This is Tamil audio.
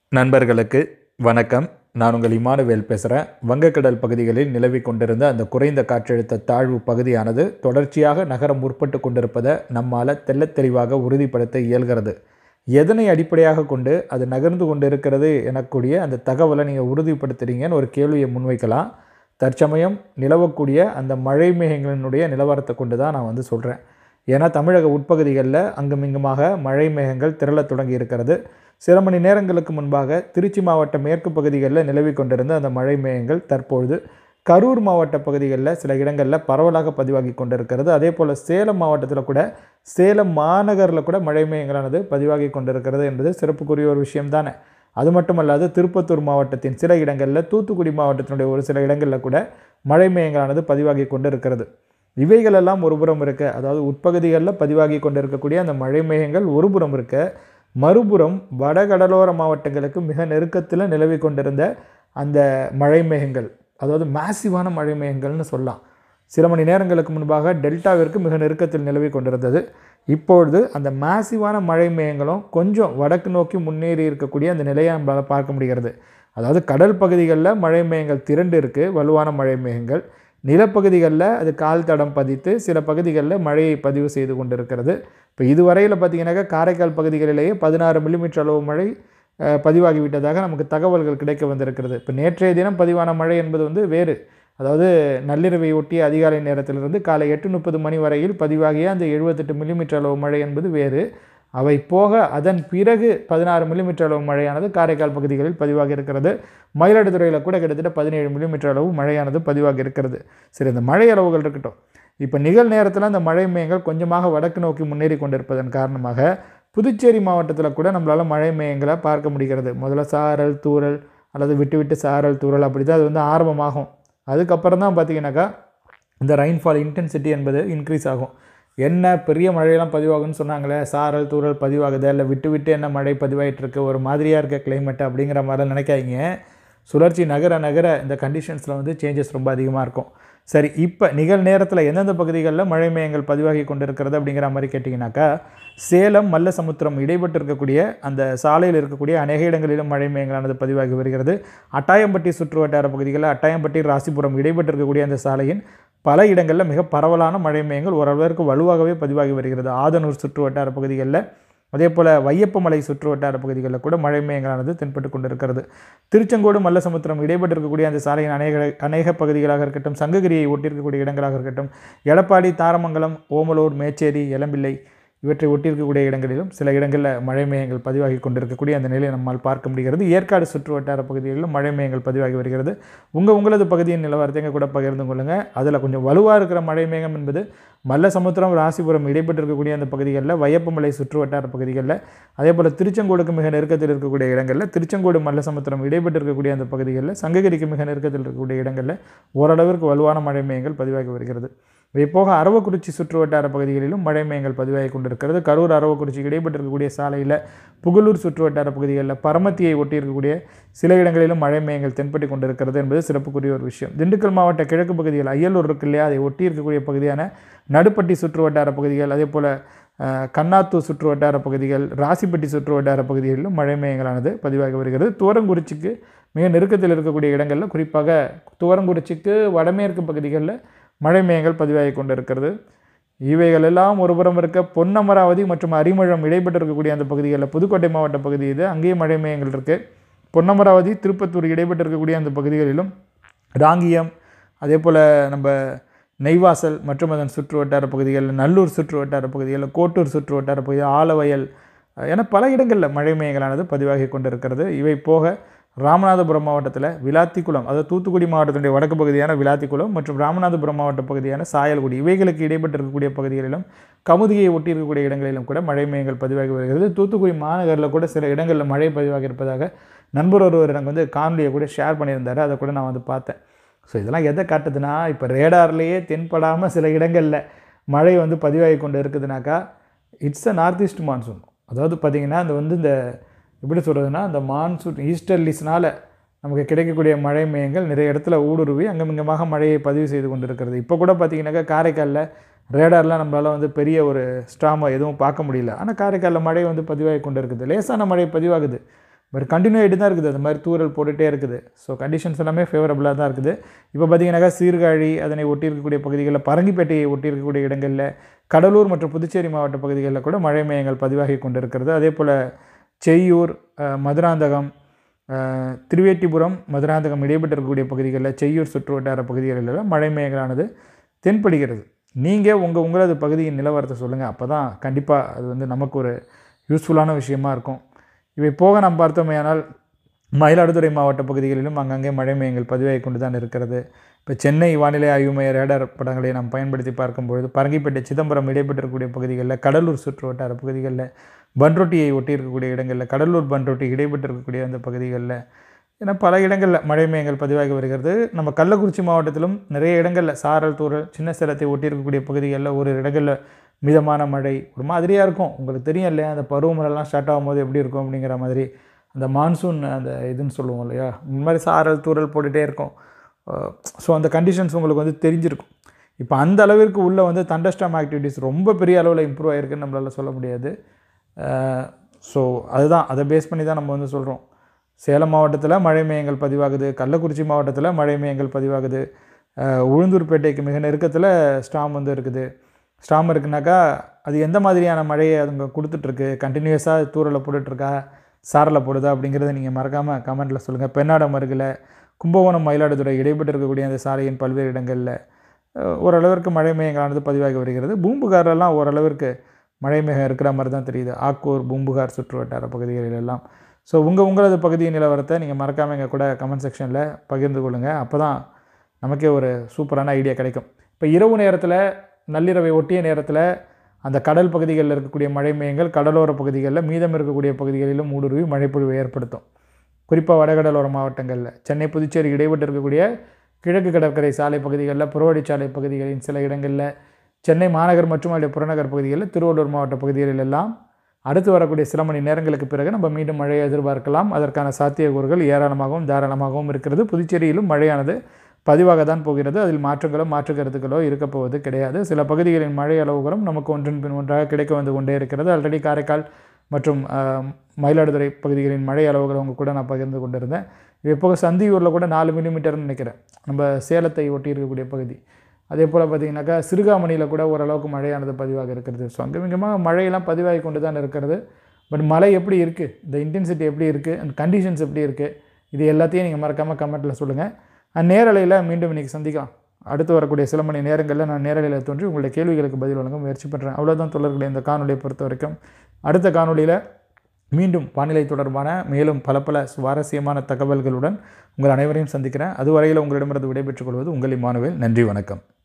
நண்பர்களுக்கு வணக்கம் நான் உங்கள் இமானுவேல் பேசுகிறேன் வங்கக்கடல் பகுதிகளில் நிலவி கொண்டிருந்த அந்த குறைந்த காற்றழுத்த தாழ்வு பகுதியானது தொடர்ச்சியாக நகரம் முற்பட்டு கொண்டிருப்பதை நம்மால் தெள்ளத் தெளிவாக உறுதிப்படுத்த இயல்கிறது எதனை அடிப்படையாக கொண்டு அது நகர்ந்து கொண்டு இருக்கிறது எனக்கூடிய அந்த தகவலை நீங்கள் உறுதிப்படுத்துறீங்கன்னு ஒரு கேள்வியை முன்வைக்கலாம் தற்சமயம் நிலவக்கூடிய அந்த மழை மேகங்களினுடைய நிலவரத்தை கொண்டு தான் நான் வந்து சொல்கிறேன் ஏன்னா தமிழக உட்பகுதிகளில் அங்குமிங்குமாக மழை மேகங்கள் திரளத் தொடங்கி இருக்கிறது சில மணி நேரங்களுக்கு முன்பாக திருச்சி மாவட்ட மேற்கு பகுதிகளில் நிலவி கொண்டிருந்த அந்த மழை மேகங்கள் தற்பொழுது கரூர் மாவட்ட பகுதிகளில் சில இடங்களில் பரவலாக பதிவாகி கொண்டிருக்கிறது அதே போல் சேலம் மாவட்டத்தில் கூட சேலம் மாநகரில் கூட மழை மேகங்களானது பதிவாகி கொண்டிருக்கிறது என்பது சிறப்புக்குரிய ஒரு விஷயம் தானே அது மட்டுமல்லாது திருப்பத்தூர் மாவட்டத்தின் சில இடங்களில் தூத்துக்குடி மாவட்டத்தினுடைய ஒரு சில இடங்களில் கூட மழை மேகங்களானது பதிவாகி கொண்டிருக்கிறது இவைகளெல்லாம் ஒரு புறம் இருக்க அதாவது உட்பகுதிகளில் பதிவாகி கொண்டிருக்கக்கூடிய அந்த மழை மேகங்கள் ஒரு புறம் இருக்க மறுபுறம் வடகடலோர மாவட்டங்களுக்கு மிக நெருக்கத்தில் நிலவி கொண்டிருந்த அந்த மழை மேகங்கள் அதாவது மேசிவான மழை மேகங்கள்னு சொல்லலாம் சில மணி நேரங்களுக்கு முன்பாக டெல்டாவிற்கு மிக நெருக்கத்தில் நிலவி கொண்டிருந்தது இப்பொழுது அந்த மேசிவான மழை மேகங்களும் கொஞ்சம் வடக்கு நோக்கி முன்னேறி இருக்கக்கூடிய அந்த நிலையை நம்மளால் பார்க்க முடிகிறது அதாவது கடல் பகுதிகளில் மழை மேகங்கள் திரண்டு இருக்குது வலுவான மழை மேகங்கள் நிலப்பகுதிகளில் அது கால் தடம் பதித்து சில பகுதிகளில் மழையை பதிவு செய்து கொண்டிருக்கிறது இப்போ இதுவரையில் பார்த்தீங்கன்னாக்கா காரைக்கால் பகுதிகளிலேயே பதினாறு மில்லிமீட்டர் அளவு மழை அஹ், பதிவாகிவிட்டதாக நமக்கு தகவல்கள் கிடைக்க வந்திருக்கிறது இப்போ நேற்றைய தினம் பதிவான மழை என்பது வந்து வேறு அதாவது நள்ளிரவை ஒட்டிய அதிகாலை நேரத்திலிருந்து காலை எட்டு முப்பது மணி வரையில் பதிவாகிய அந்த எழுபத்தெட்டு மில்லிமீட்டர் அளவு மழை என்பது வேறு அவை போக அதன் பிறகு பதினாறு மில்லிமீட்டர் அளவு மழையானது காரைக்கால் பகுதிகளில் பதிவாகி இருக்கிறது மயிலாடுதுறையில் கூட கிட்டத்தட்ட பதினேழு மில்லிமீட்டர் அளவு மழையானது பதிவாகி இருக்கிறது சரி இந்த மழை அளவுகள் இருக்கட்டும் இப்போ நிகழ் நேரத்தில் அந்த மழை மேகங்கள் கொஞ்சமாக வடக்கு நோக்கி முன்னேறி கொண்டிருப்பதன் காரணமாக புதுச்சேரி மாவட்டத்தில் கூட நம்மளால் மழை மேகங்களை பார்க்க முடிகிறது முதல்ல சாரல் தூறல் அல்லது விட்டு விட்டு சாரல் தூறல் அப்படி தான் அது வந்து ஆரம்பமாகும் அதுக்கப்புறம் தான் பார்த்தீங்கன்னாக்கா இந்த ரெயின்ஃபால் இன்டென்சிட்டி என்பது இன்க்ரீஸ் ஆகும் என்ன பெரிய மழையெல்லாம் பதிவாகும்னு சொன்னாங்களே சாரல் தூறல் பதிவாகுது இல்லை விட்டு விட்டு என்ன மழை பதிவாயிட்டு இருக்கு ஒரு மாதிரியாக இருக்க கிளைமேட் அப்படிங்கிற மாதிரிலாம் நினைக்காதீங்க சுழற்சி நகர நகர இந்த கண்டிஷன்ஸில் வந்து சேஞ்சஸ் ரொம்ப அதிகமாக இருக்கும் சரி இப்போ நிகழ் நேரத்தில் எந்தெந்த பகுதிகளில் மழை மேகங்கள் பதிவாகி கொண்டிருக்கிறது அப்படிங்கிற மாதிரி கேட்டிங்கனாக்கா சேலம் மல்லசமுத்திரம் இடைப்பட்டு இருக்கக்கூடிய அந்த சாலையில் இருக்கக்கூடிய அநேக இடங்களிலும் மழை மேகங்களானது பதிவாகி வருகிறது அட்டாயம்பட்டி சுற்று வட்டார பகுதிகளில் அட்டாயம்பட்டி ராசிபுரம் இடைப்பட்டு இருக்கக்கூடிய அந்த சாலையின் பல இடங்களில் மிக பரவலான மழை மேகங்கள் ஓரளவிற்கு வலுவாகவே பதிவாகி வருகிறது ஆதனூர் சுற்று வட்டார பகுதிகளில் அதே போல் வையப்பமலை சுற்று வட்டார பகுதிகளில் கூட மழை மேகங்களானது தென்பட்டு கொண்டிருக்கிறது திருச்செங்கோடு மல்லசமுத்திரம் இடைப்பட்டு இருக்கக்கூடிய அந்த சாலையின் அநேக அநேக பகுதிகளாக இருக்கட்டும் சங்ககிரியை ஒட்டியிருக்கக்கூடிய இடங்களாக இருக்கட்டும் எடப்பாடி தாரமங்கலம் ஓமலூர் மேச்சேரி எலம்பிள்ளை இவற்றை ஒட்டியிருக்கக்கூடிய இடங்களிலும் சில இடங்களில் மழை மேகங்கள் பதிவாகி கொண்டிருக்கக்கூடிய அந்த நிலையை நம்மால் பார்க்க முடிகிறது ஏற்காடு சுற்று வட்டார பகுதிகளிலும் மழை மேகங்கள் பதிவாகி வருகிறது உங்கள் உங்களது பகுதியின் நிலவரத்தை எங்க கூட பகிர்ந்து கொள்ளுங்கள் அதில் கொஞ்சம் வலுவாக இருக்கிற மழை மேகம் என்பது மல்லசமுத்திரம் ராசிபுரம் இடைப்பட்டு இருக்கக்கூடிய அந்த பகுதிகளில் வையப்பமலை சுற்று வட்டார பகுதிகளில் அதே போல் திருச்செங்கோடுக்கு மிக நெருக்கத்தில் இருக்கக்கூடிய இடங்களில் திருச்செங்கோடு மல்லசமுத்திரம் இடைப்பட்டு இருக்கக்கூடிய அந்த பகுதிகளில் சங்ககிரிக்கு மிக நெருக்கத்தில் இருக்கக்கூடிய இடங்களில் ஓரளவிற்கு வலுவான மழை மேகங்கள் பதிவாகி வருகிறது இவை போக அரவக்குறிச்சி சுற்று வட்டார பகுதிகளிலும் மழை மேகங்கள் பதிவாகி கொண்டிருக்கிறது கரூர் அரவக்குறிச்சி இடைப்பட்டு இருக்கக்கூடிய சாலையில் புகழூர் சுற்று வட்டார பகுதிகளில் பரமத்தியை ஒட்டி இருக்கக்கூடிய சில இடங்களிலும் மழை மேகங்கள் தென்பட்டு கொண்டிருக்கிறது என்பது சிறப்புக்குரிய ஒரு விஷயம் திண்டுக்கல் மாவட்ட கிழக்கு பகுதிகள் அய்யலூர் இருக்கு இல்லையா அதை ஒட்டி இருக்கக்கூடிய பகுதியான நடுப்பட்டி சுற்று வட்டார பகுதிகள் அதே போல் அஹ், கண்ணாத்தூர் சுற்று வட்டார பகுதிகள் ராசிப்பட்டி சுற்று வட்டார பகுதிகளிலும் மழை மேகங்களானது பதிவாகி வருகிறது துவரங்குறிச்சிக்கு மிக நெருக்கத்தில் இருக்கக்கூடிய இடங்களில் குறிப்பாக துவரங்குறிச்சிக்கு வடமேற்கு பகுதிகளில் மழை மேகங்கள் பதிவாகி கொண்டிருக்கிறது இவைகள் எல்லாம் ஒருபுறம் இருக்க பொன்னமராவதி மற்றும் அரிமழம் இடைப்பட்டு இருக்கக்கூடிய அந்த பகுதிகளில் புதுக்கோட்டை மாவட்ட பகுதி இது அங்கேயும் மழை மேகங்கள் இருக்குது பொன்னமராவதி திருப்பத்தூர் இடைப்பட்டு இருக்கக்கூடிய அந்த பகுதிகளிலும் ராங்கியம் அதே போல் நம்ம நெய்வாசல் மற்றும் அதன் சுற்று வட்டார பகுதிகளில் நல்லூர் சுற்று வட்டார பகுதிகளில் கோட்டூர் சுற்று வட்டார பகுதிகள் ஆலவயல் என பல இடங்களில் மழை மேகங்களானது பதிவாகி கொண்டிருக்கிறது இவை போக ராமநாதபுரம் மாவட்டத்தில் விளாத்திக்குளம் அதாவது தூத்துக்குடி மாவட்டத்தினுடைய வடக்கு பகுதியான விளாத்திக்குளம் மற்றும் ராமநாதபுரம் மாவட்ட பகுதியான சாயல்குடி இவைகளுக்கு இடைப்பட்டு இருக்கக்கூடிய பகுதிகளிலும் கமுதியை ஒட்டி இருக்கக்கூடிய இடங்களிலும் கூட மழை மேகங்கள் பதிவாகி வருகிறது தூத்துக்குடி மாநகரில் கூட சில இடங்களில் மழை பதிவாகி இருப்பதாக நண்பர் ஒருவர் எனக்கு வந்து காணொலியை கூட ஷேர் பண்ணியிருந்தார் அதை கூட நான் வந்து பார்த்தேன் ஸோ இதெல்லாம் எதை காட்டுதுன்னா இப்போ ரேடார்லேயே தென்படாமல் சில இடங்களில் மழை வந்து பதிவாகி கொண்டு இருக்குதுனாக்கா it's uh north east monsoon அதாவது பார்த்திங்கன்னா அந்த வந்து இந்த எப்படி சொல்கிறதுனா அந்த மான்சூன் ஈஸ்டர்லிஸ்னால் நமக்கு கிடைக்கக்கூடிய மழை மேகங்கள் நிறைய இடத்துல ஊடுருவி அங்கமிங்கமாக மழையை பதிவு செய்து கொண்டிருக்கிறது இப்போ கூட பார்த்திங்கனாக்கா காரைக்காலில் ரேடார்லாம் நம்மளால் வந்து பெரிய ஒரு ஸ்ட்ராமாக எதுவும் பார்க்க முடியல ஆனால் காரைக்காலில் மழை வந்து பதிவாகி கொண்டு இருக்குது லேசான மழை பதிவாகுது பட் கண்டினியூ ஆகிட்டு தான் இருக்குது அந்த மாதிரி தூரல் போட்டுகிட்டே இருக்குது ஸோ கண்டிஷன்ஸ் எல்லாமே ஃபேவரபுளாக தான் இருக்குது இப்போ பார்த்தீங்கன்னாக்கா சீர்காழி அதனை ஒட்டி இருக்கக்கூடிய பகுதிகளில் பரங்கிப்பேட்டையை ஒட்டி இருக்கக்கூடிய இடங்களில் கடலூர் மற்றும் புதுச்சேரி மாவட்ட பகுதிகளில் கூட மழை மையங்கள் பதிவாகி கொண்டிருக்கிறது அதே போல் செய்யூர் அஹ், மதுராந்தகம் அஹ், திருவேட்டிபுரம் மதுராந்தகம் இடைப்பட்டு இருக்கக்கூடிய பகுதிகளில் செய்யூர் சுற்று வட்டார பகுதிகளில் மழை மையங்களானது தென்படுகிறது நீங்கள் உங்கள் உங்களது பகுதியின் நிலவரத்தை சொல்லுங்கள் அப்போ தான் கண்டிப்பாக அது வந்து நமக்கு ஒரு யூஸ்ஃபுல்லான விஷயமா இருக்கும் இவை போக நாம் பார்த்தோமேயானால் மயிலாடுதுறை மாவட்ட பகுதிகளிலும் அங்கங்கே மழை மையங்கள் பதிவாகி கொண்டு தான் இருக்கிறது இப்போ சென்னை வானிலை ஆய்வு மைய ரேடார் படங்களை நாம் பயன்படுத்தி பார்க்கும்பொழுது பரங்கிப்பேட்டை சிதம்பரம் இடைப்பெற்றிருக்கக்கூடிய பகுதிகளில் கடலூர் சுற்று வட்டார பகுதிகளில் பன்ரொட்டியை ஒட்டி இருக்கக்கூடிய இடங்களில் கடலூர் பன்ரொட்டி இடைப்பெற்றிருக்கக்கூடிய அந்த பகுதிகளில் ஏன்னா பல இடங்களில் மழை மையங்கள் பதிவாகி வருகிறது நம்ம கள்ளக்குறிச்சி மாவட்டத்திலும் நிறைய இடங்களில் சாரல் தூரல் சின்ன சேலத்தை ஒட்டி இருக்கக்கூடிய பகுதிகளில் ஒரு இடங்களில் மிதமான மழை ஒரு மாதிரியாக இருக்கும் உங்களுக்கு தெரியும் இல்லையா அந்த பருவமழைலாம் ஸ்டார்ட் ஆகும்போது எப்படி இருக்கும் அப்படிங்கிற மாதிரி அந்த மான்சூன் அந்த இதுன்னு சொல்லுவோம் இல்லையா இந்த மாதிரி சாரல் தூரல் போட்டுகிட்டே இருக்கும் ஸோ அந்த கண்டிஷன்ஸ் உங்களுக்கு வந்து தெரிஞ்சிருக்கும் இப்போ அந்த அளவிற்கு உள்ள வந்து தண்டஸ்டாம் ஆக்டிவிட்டீஸ் ரொம்ப பெரிய அளவில் இம்ப்ரூவ் ஆகிருக்குன்னு நம்மளால் சொல்ல முடியாது ஸோ அதுதான் அதை பேஸ் பண்ணி தான் நம்ம வந்து சொல்கிறோம் சேலம் மாவட்டத்தில் மழை மையங்கள் பதிவாகுது கள்ளக்குறிச்சி மாவட்டத்தில் மழை மையங்கள் பதிவாகுது அஹ், உளுந்தூர்பேட்டைக்கு மிக நெருக்கத்தில் ஸ்டாம் வந்து இருக்குது ஸ்டாம் இருக்குனாக்கா அது எந்த மாதிரியான மழையை அதுங்க கொடுத்துட்ருக்கு கண்டினியூஸாக தூரலை போட்டுட்ருக்கா சாரலை போடுதா அப்படிங்கிறத நீங்கள் மறக்காமல் கமெண்ட்டில் சொல்லுங்கள் பெண்ணாடம் அருகில் கும்பகோணம் மயிலாடுதுறை இடைப்பட்டு இருக்கக்கூடிய அந்த சாலையின் பல்வேறு இடங்களில் அஹ், ஓரளவிற்கு மழை மையங்களானது பதிவாகி வருகிறது பூம்புகார்லலாம் ஓரளவிற்கு மழை மேகம் இருக்கிற மாதிரி தான் தெரியுது ஆக்கூர் பூம்புகார் சுற்று வட்டார பகுதிகளில் எல்லாம் ஸோ உங்கள் உங்களது பகுதியின் நிலவரத்தை நீங்கள் மறக்காமல் எங்கள் கூட கமெண்ட் செக்ஷனில் பகிர்ந்து கொள்ளுங்கள் அப்போ தான் நமக்கே ஒரு சூப்பரான ஐடியா கிடைக்கும் இப்போ இரவு நேரத்தில் நள்ளிரவை ஒட்டிய நேரத்தில் அந்த கடல் பகுதிகளில் இருக்கக்கூடிய மழை மையங்கள் கடலோர பகுதிகளில் மீதம் இருக்கக்கூடிய பகுதிகளிலும் ஊடுருவி மழைப்பொழிவை ஏற்படுத்தும் குறிப்பாக வடகடலோர மாவட்டங்களில் சென்னை புதுச்சேரி இடைப்பட்டு இருக்கக்கூடிய கிழக்கு கடற்கரை சாலை பகுதிகளில் புறவழிச்சாலை பகுதிகளின் சில இடங்களில் சென்னை மாநகர் மற்றும் அதனுடைய புறநகர் பகுதிகளில் திருவள்ளூர் மாவட்ட பகுதிகளில் எல்லாம் அடுத்து வரக்கூடிய சில மணி நேரங்களுக்கு பிறகு நம்ம மீண்டும் மழையை எதிர்பார்க்கலாம் அதற்கான சாத்தியக்கூறுகள் ஏராளமாகவும் தாராளமாகவும் இருக்கிறது புதுச்சேரியிலும் மழையானது பதிவாக தான் போகிறது அதில் மாற்றங்களோ மாற்று கருத்துக்களோ இருக்க போவது கிடையாது சில பகுதிகளின் மழை அளவுகளும் நமக்கு ஒன்றின் பின் ஒன்றாக கிடைக்க வந்து கொண்டே இருக்கிறது ஆல்ரெடி காரைக்கால் மற்றும் ஆஹ், மயிலாடுதுறை பகுதிகளின் மழை அளவுகள் அவங்க கூட நான் பகிர்ந்து கொண்டிருந்தேன் இது போக சந்தியூரில் கூட நாலு மில்லிமீட்டர்னு நினைக்கிறேன் நம்ம சேலத்தை ஒட்டி இருக்கக்கூடிய பகுதி அதே போல் பார்த்தீங்கன்னாக்கா சிறுகாமணியில் கூட ஓரளவுக்கு மழையானது பதிவாக இருக்கிறது ஸோ அங்கே மிகமாக மழையெல்லாம் பதிவாகி கொண்டு தான் இருக்கிறது பட் மழை எப்படி இருக்குது இந்த இன்டென்சிட்டி எப்படி இருக்குது அண்ட் கண்டிஷன்ஸ் எப்படி இருக்குது இது எல்லாத்தையும் நீங்கள் மறக்காமல் கமெண்ட்டில் சொல்லுங்கள் அண்ட் நேரலையில் மீண்டும் இன்றைக்கி சந்திக்கலாம் அடுத்து வரக்கூடிய சில மணி நேரங்களில் நான் நேரலையில் தோன்றி உங்களுடைய கேள்விகளுக்கு பதில் வழங்க முயற்சி பண்ணுறேன் அவ்வளோதான் தொடர்களை இந்த காணொலியை பொறுத்த வரைக்கும் அடுத்த காணொலியில் மீண்டும் வானிலை தொடர்பான மேலும் பல பல சுவாரஸ்யமான தகவல்களுடன் உங்கள் அனைவரையும் சந்திக்கிறேன் அதுவரையில் உங்களிடமிருந்து விடைபெற்றுக் கொள்வது உங்கள் இமானுவேல் நன்றி வணக்கம்